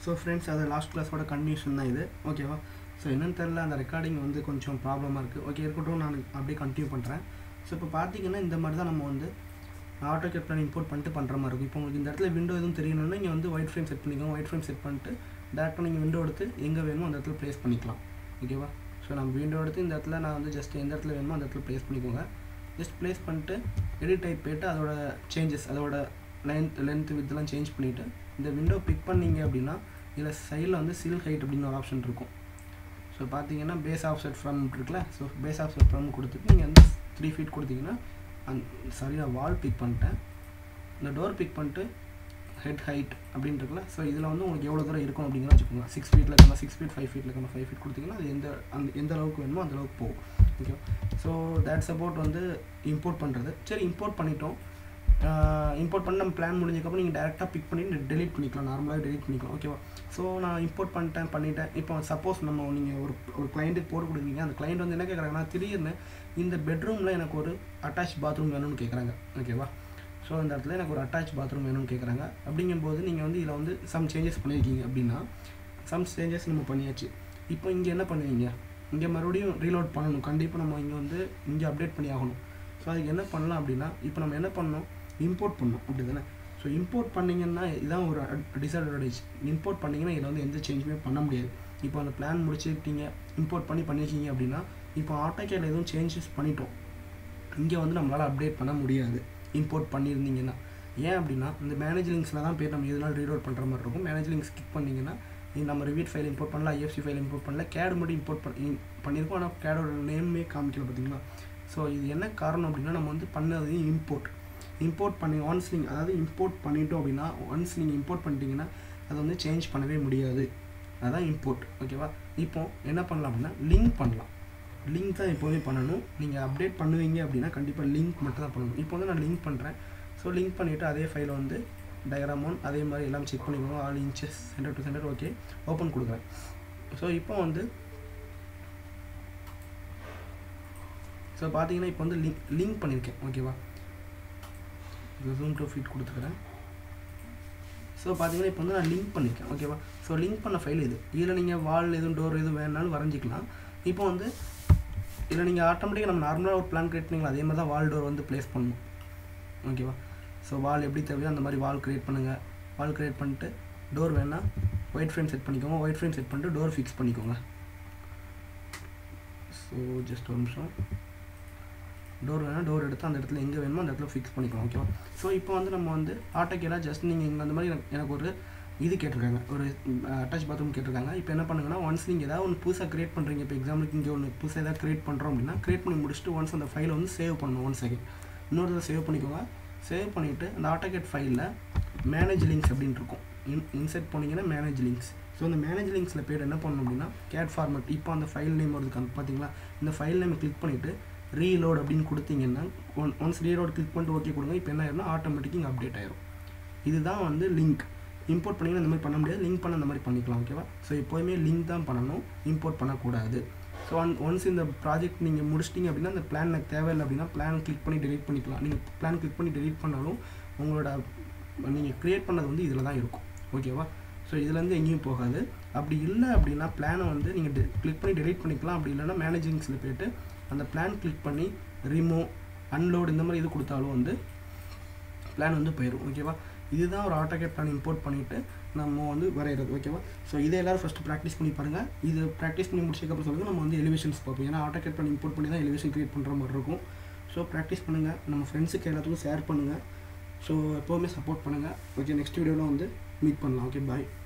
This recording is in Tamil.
ஸோ ஃப்ரெண்ட்ஸ் அது லாஸ்ட் கிளாஸோட கண்டினியூஷன் தான் இது ஓகேவா ஸோ என்னன்னு தெரில அந்த ரெக்கார்டிங் வந்து கொஞ்சம் ப்ராப்ளமாக இருக்குது ஓகே இருக்கட்டும் நான் அப்படியே கண்டினியூ பண்ணுறேன் ஸோ இப்போ பார்த்தீங்கன்னா இந்த மாதிரி தான் நம்ம வந்து ஆட்டோ கேப் பிளான் இம்போர்ட் பண்ணிட்டு பண்ணுற மாதிரி இருக்கும் இப்போ உங்களுக்கு இந்த இடத்துல விண்டோ எதுவும் தெரியணும்னா நீங்கள் வந்து ஒயிட் ஃப்ரேம் செட் பண்ணிக்கோங்க ஒயிட் ஃப்ரேம் செட் பண்ணிட்டு டேரெக்டாக நீங்கள் விண்டோ எடுத்து எங்கே வேணுமோ அந்த இடத்துல ப்ளேஸ் பண்ணிக்கலாம் ஓகேவா ஸோ நம்ம விண்டோ எடுத்து இந்த இடத்துல நான் வந்து ஜஸ்ட் எந்த இடத்துல வேணுமோ அந்த இடத்துல ப்ளேஸ் பண்ணிக்கோங்க ஜஸ்ட் ப்ளேஸ் பண்ணிட்டு எடிட் டைப் போயிட்டு அதோட சேஞ்சஸ் அதோட லென்த் லென்த் வித்லாம் சேஞ்ச் பண்ணிவிட்டு இந்த விண்டோ பிக் பண்ணீங்க அப்படின்னா இதில் சைடில் வந்து சில் ஹைட் அப்படின்னு ஒரு ஆப்ஷன் இருக்கும் ஸோ பார்த்தீங்கன்னா பேஸ் ஆஃப் செட் ஃப்ரம் இருக்குல்ல so base offset from கொடுத்துட்டு நீங்கள் வந்து த்ரீ ஃபீட் கொடுத்தீங்கன்னா அந் சாரி நான் வால் பிக் பண்ணிட்டேன் இந்த டோர் பிக் பண்ணிட்டு ஹெட் ஹைட் அப்படின்னு இருக்குல்ல ஸோ இதில் வந்து உங்களுக்கு எவ்வளோ தூரம் இருக்கும் அப்படிங்கிறத வச்சுக்கோங்க சிக்ஸ் ஃபீட்டில் இருக்கணும் சிக்ஸ் ஃபீட் ஃபைவ் ஃபீட்டில் இருக்கணும் ஃபைவ் ஃபீட் கொடுத்தீங்கன்னா அது எந்த அந்த எந்த அளவுக்கு வேணுமோ அந்த அளவுக்கு போகும் ஓகே ஸோ தேட்ஸ் அபவுட் வந்து இம்போர்ட் பண்ணுறது சரி இம்போர்ட் பண்ணிட்டோம் இம்போர்ட் பண்ண நம்ம பிளான் முடிஞ்சதுக்கப்புறம் நீங்கள் டேரெக்டாக பிக் பண்ணி டெலிட் பண்ணிக்கலாம் நார்மலாக டெலிட் பண்ணிக்கலாம் ஓகேவா ஸோ நான் இம்போர்ட் பண்ணிட்டேன் பண்ணிட்டேன் இப்போ சப்போஸ் நம்ம நீங்கள் ஒரு ஒரு கிளைண்ட்டுக்கு போட்டு கொடுக்குறீங்க அந்த கிளைண்ட் வந்து என்ன கேட்குறாங்கன்னா திடீர்னு இந்த பெட்ரூமில் எனக்கு ஒரு அட்டாச் பாத்ரூம் வேணும்னு கேட்குறாங்க ஓகேவா ஸோ இந்த இடத்துல எனக்கு ஒரு அட்டாச் பாத்ரூம் வேணும்னு கேட்குறாங்க அப்படிங்கும்போது நீங்கள் வந்து இதில் வந்து சம் சேஞ்சஸ் பண்ணியிருக்கீங்க அப்படின்னா சம் சேஞ்சஸ் நம்ம பண்ணியாச்சு இப்போ இங்கே என்ன பண்ணுவீங்க இங்கே மறுபடியும் ரீலோட் பண்ணணும் கண்டிப்பாக நம்ம இங்கே வந்து இங்கே அப்டேட் பண்ணி ஆகணும் ஸோ அதுக்கு என்ன பண்ணலாம் அப்படின்னா இப்போ நம்ம என்ன பண்ணணும் இம்போர்ட் பண்ணணும் அப்படி தானே ஸோ இம்போர்ட் பண்ணிங்கன்னா இதுதான் ஒரு டிஸ்அட்வான்டேஜ் இம்போர்ட் பண்ணிங்கன்னா இதில் வந்து எந்த சேஞ்சுமே பண்ண முடியாது இப்போ அந்த பிளான் முடிச்சுக்கிட்டீங்க இம்போர்ட் பண்ணி பண்ணியிருக்கீங்க அப்படின்னா இப்போ ஆட்டோகேல எதுவும் சேஞ்சஸ் பண்ணிட்டோம் இங்கே வந்து நம்மளால் அப்டேட் பண்ண முடியாது இம்போர்ட் பண்ணியிருந்தீங்கன்னா ஏன் அப்படின்னா இந்த மேனேஜ் லிங்க்ஸில் தான் போய் நம்ம எதுனாலும் ரீலோட் பண்ணுற மாதிரி இருக்கும் மேனேஜ் லிங்க்ஸ் கிளிக் பண்ணிங்கன்னா இது நம்ம ரிவீட் ஃபைல் இம்போர்ட் பண்ணலாம் ஐஎஃப்சி ஃபைல் இம்போர்ட் பண்ணல கேடு மட்டும் இம்போர்ட் பண்ணி பண்ணியிருக்கோம் ஆனால் கேடோட நேமே காமிக்கல பார்த்தீங்களா ஸோ இது என்ன காரணம் அப்படின்னா நம்ம வந்து பண்ணது இம்போர்ட் இம்போர்ட் பண்ணி ஒன்ஸ் நீங்கள் அதாவது இம்போர்ட் பண்ணிட்டோம் அப்படின்னா ஒன்ஸ் நீங்கள் இம்போர்ட் பண்ணிட்டீங்கன்னா அதை வந்து சேஞ்ச் பண்ணவே முடியாது அதான் இம்போர்ட் ஓகேவா இப்போ என்ன பண்ணலாம் அப்படின்னா லிங்க் பண்ணலாம் லிங்க் தான் எப்போவுமே பண்ணணும் நீங்கள் அப்டேட் பண்ணுவீங்க அப்படின்னா கண்டிப்பாக லிங்க் மட்டும் தான் பண்ணணும் இப்போ வந்து நான் லிங்க் பண்ணுறேன் ஸோ லிங்க் பண்ணிவிட்டு அதே ஃபைலை வந்து டயக்ராம் ஒன் அதே மாதிரி எல்லாம் செக் பண்ணிக்கோங்க all inches center to center okay open கொடுக்குறேன் ஸோ இப்போ வந்து ஸோ பார்த்தீங்கன்னா இப்போ வந்து லிங்க் லிங்க் பண்ணியிருக்கேன் ஓகேவா ஜூம் டூ ஃபீட் கொடுத்துக்கிறேன் ஸோ பார்த்தீங்கன்னா இப்போ வந்து நான் லிங்க் பண்ணியிருக்கேன் ஓகேவா ஸோ லிங்க் பண்ண ஃபைல் இது இதில் நீங்கள் வால் எதுவும் டோர் எதுவும் வேணாலும் வரைஞ்சிக்கலாம் இப்போ வந்து இதில் நீங்கள் ஆட்டோமேட்டிக்காக நம்ம நார்மலாக ஒரு பிளான் கிரியேட் பண்ணிங்களா அதே மாதிரி தான் வால் டோர் வந்து ப்ளேஸ் பண்ணணும் ஓகேவா ஸோ வால் எப்படி தேவையோ அந்த மாதிரி வால் க்ரியேட் பண்ணுங்கள் வால் க்ரியேட் பண்ணிட்டு டோர் வேணால் ஒயிட் ஃப்ரேம் செட் பண்ணிக்கோங்க ஒயிட் ஃப்ரேம் செட் பண்ணிட்டு டோர் ஃபிக்ஸ் பண்ணிக்கோங்க ஸோ ஜஸ்ட் ஒரு நிமிஷம் டோர் வேணால் டோர் எடுத்து அந்த இடத்துல எங்கே வேணுமோ அந்த இடத்துல ஃபிக்ஸ் பண்ணிக்கலாம் ஓகேவா ஸோ இப்போ வந்து நம்ம வந்து ஆட்டோக்கேலாக ஜஸ்ட் நீங்கள் இங்கே அந்த மாதிரி எனக்கு எனக்கு ஒரு இது கேட்டிருக்காங்க ஒரு அட்டாச் பாத்ரூம் கேட்டிருக்காங்க இப்போ என்ன பண்ணுங்கன்னா ஒன்ஸ் நீங்கள் ஏதாவது ஒன்று புதுசாக க்ரியேட் பண்ணுறீங்க இப்போ எக்ஸாம்பிளுக்கு இங்கே ஒன்று புதுசாக ஏதாவது க்ரியேட் பண்ணுறோம் அப்படின்னா க்ரியேட் பண்ணி முடிச்சுட்டு ஒன்ஸ் அந்த ஃபைலை வந்து சேவ் பண்ணணும் ஒன் செகண்ட் இன்னொரு சேவ் பண்ணிக்கோங்க சேவ் பண்ணிவிட்டு அந்த ஆட்டோகேட் ஃபைலில் மேனேஜ் லிங்க்ஸ் அப்படின்னு இருக்கும் இன் இன்செர்ட் பண்ணிங்கன்னா மேனேஜ் லிங்க்ஸ் ஸோ அந்த மேனேஜ் லிங்க்ஸில் பேர் என்ன பண்ணணும் அப்படின்னா கேட் ஃபார்மேட் இப்போ அந்த ஃபைல் நேம் வருது பார்த்தீங்களா இந்த ஃபைல் நேம் கிளிக் பண்ணிவிட்டு ரீலோட் அப்படின்னு கொடுத்தீங்கன்னா ஒன் ஒன்ஸ் ரீலோட் கிளிக் பண்ணிட்டு ஓகே கொடுங்க இப்போ என்ன ஆயிரும்னா ஆட்டோமேட்டிக் இங்கே அப்டேட் ஆயிரும் இதுதான் வந்து லிங்க் இம்போர்ட் பண்ணிங்கன்னா இந்த மாதிரி பண்ண முடியாது லிங்க் பண்ண அந்த மாதிரி பண்ணிக்கலாம் ஓகேவா ஸோ எப்போயுமே லிங்க் தான் பண்ணணும் இம்போர்ட் பண்ணக்கூடாது ஸோ ஒன் ஒன்ஸ் இந்த ப்ராஜெக்ட் நீங்கள் முடிச்சிட்டிங்க அப்படின்னா அந்த பிளான் எனக்கு தேவையில்லை அப்படின்னா பிளான் கிளிக் பண்ணி டெலிட் பண்ணிக்கலாம் நீங்கள் பிளான் கிளிக் பண்ணி டெலிட் பண்ணாலும் உங்களோட நீங்கள் க்ரியேட் பண்ணது வந்து இதில் தான் இருக்கும் ஓகேவா ஸோ இதுலேருந்து எங்கேயும் போகாது அப்படி இல்லை அப்படின்னா பிளானை வந்து நீங்கள் கிளிக் பண்ணி டெலிட் பண்ணிக்கலாம் அப்படி இல்லைன்னா மேனேஜிங்ஸில் போய்ட்டு அந்த பிளான் கிளிக் பண்ணி ரிமூவ் அன்லோட் இந்த மாதிரி இது கொடுத்தாலும் வந்து பிளான் வந்து போயிடும் ஓகேவா இதுதான் ஒரு ஆட்டோகேட் பிளான் இம்போர்ட் பண்ணிவிட்டு நம்ம வந்து வரைகிறது ஓகேவா ஸோ இதை எல்லோரும் ஃபஸ்ட்டு ப்ராக்டிஸ் பண்ணி பாருங்கள் இது ப்ராக்டிஸ் பண்ணி முடிச்சதுக்கப்புறம் சொல்லுங்கள் நம்ம வந்து எலிவேஷன்ஸ் பார்ப்போம் ஏன்னா ஆட்டோகேட் பிளான் இம்போர்ட் பண்ணி தான் எலிவேஷன் க்ரியேட் பண்ணுற மாதிரி இருக்கும் ஸோ ப்ராக்டிஸ் பண்ணுங்கள் நம்ம ஃப்ரெண்ட்ஸுக்கு எல்லாத்துக்கும் ஷேர் பண்ணுங்கள் ஸோ எப்போவுமே சப்போர்ட் பண்ணுங்கள் ஓகே நெக்ஸ்ட் வீடியோவில் வந்து மீட் பண்ணலாம் ஓகே பாய்